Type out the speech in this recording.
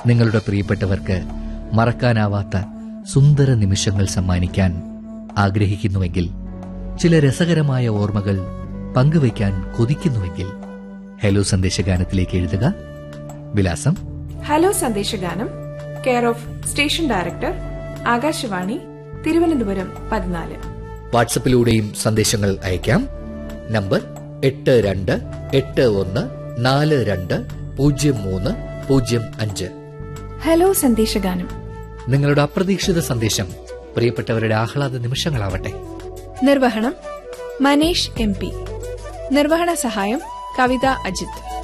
നിങ്ങളുടെ പ്രിയപ്പെട്ടവർക്ക് മറക്കാനാവാത്ത സുന്ദര നിമിഷങ്ങൾ സമ്മാനിക്കാൻ ആഗ്രഹിക്കുന്നുവെങ്കിൽ ചില രസകരമായ ഓർമ്മകൾ പങ്കുവയ്ക്കാൻ കൊതിക്കുന്നുവെങ്കിൽ ഹലോ സന്ദേശഗാനത്തിലേക്ക് എഴുതുക വിലാസം ഹലോ സന്ദേശഗാനം care of station director Akashvani Thiruvananthapuram പതിനാല് വാട്സപ്പിലൂടെയും സന്ദേശങ്ങൾ അയക്കാം നമ്പർ എട്ട് രണ്ട് എട്ട് ഒന്ന് നാല് രണ്ട് പൂജ്യം മൂന്ന് പൂജ്യം അഞ്ച് ഹലോ സന്ദേശഗാനം നിങ്ങളുടെ അപ്രതീക്ഷിത സന്ദേശം പ്രിയപ്പെട്ടവരുടെ ആഹ്ലാദ നിമിഷങ്ങളാവട്ടെ നിർവഹണം മനേഷ് എം പി നിർവഹണ സഹായം കവിത അജിത്